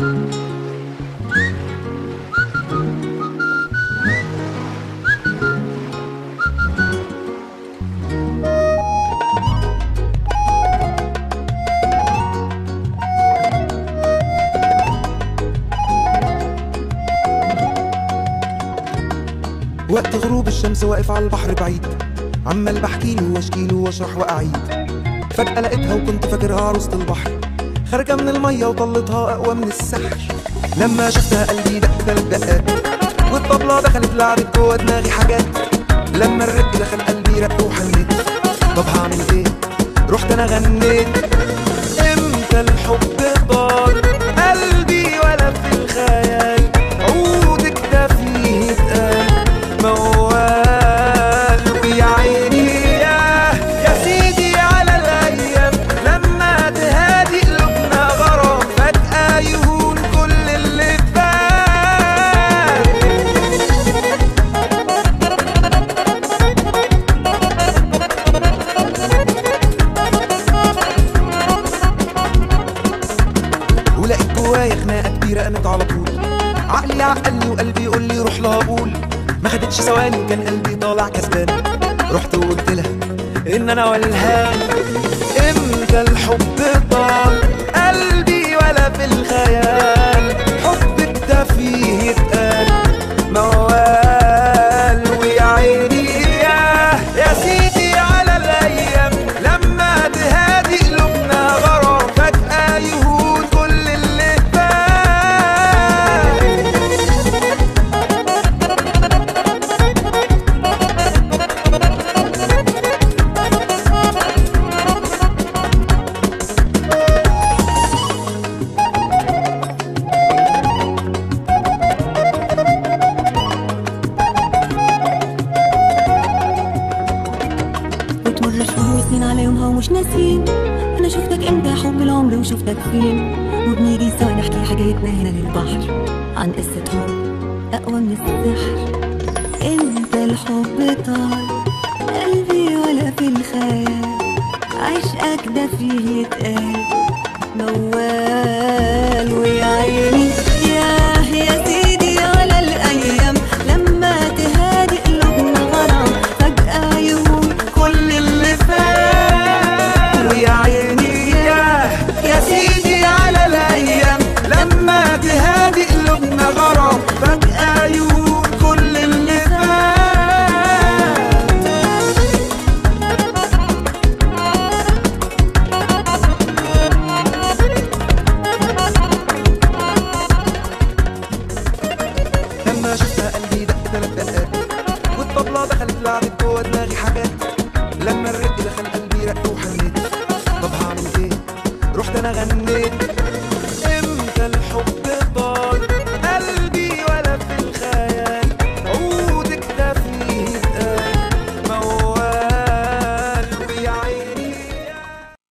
وقت غروب الشمس واقف على البحر بعيد عمال بحكي له واشكي له واشرح واعيد فجأة لقيتها وكنت فاكرها عروسة البحر خارجة من المية وطلتها أقوى من السحر لما شفتها قلبي دق تلات دقات والطبلة دخلت لعبت جوا دماغي حاجات لما الرق دخل قلبي رق وحنيت طب هعمل ايه؟ رحت انا غنيت امتى الحب طال قلبي ولا في الخيال عودك ده فيه اتقال موال ويا عيني ياه يا سيدي على الايام لما تهادي قلوبنا غرام فجأة يهون كل اللي فات ولقيت جوايا خناقه كبيره قامت على طول عقلي عقلني وقلبي يقول لي روح لها قول ما خدتش ثواني وكان قلبي طالع كسبان رحت وقلت لها ان انا والهان امتى الحب طال قلبي ولا في الخيال حبك ده فيه اتقال موال ويا عيني ياه يا سيدي على الايام لما تهادي قلوبنا غرام فجأة يهون كل اللي فات بتمر شهور وسنين على يومها ومش ناسين انا شفتك امتى حب العمر وشفتك فين وبنيجي سوا نحكي حكايتنا هنا للبحر عن قصة حب اقوى من السحر انت الحب طال قلبي ولا في الخيال عشقك ده فيه يتقال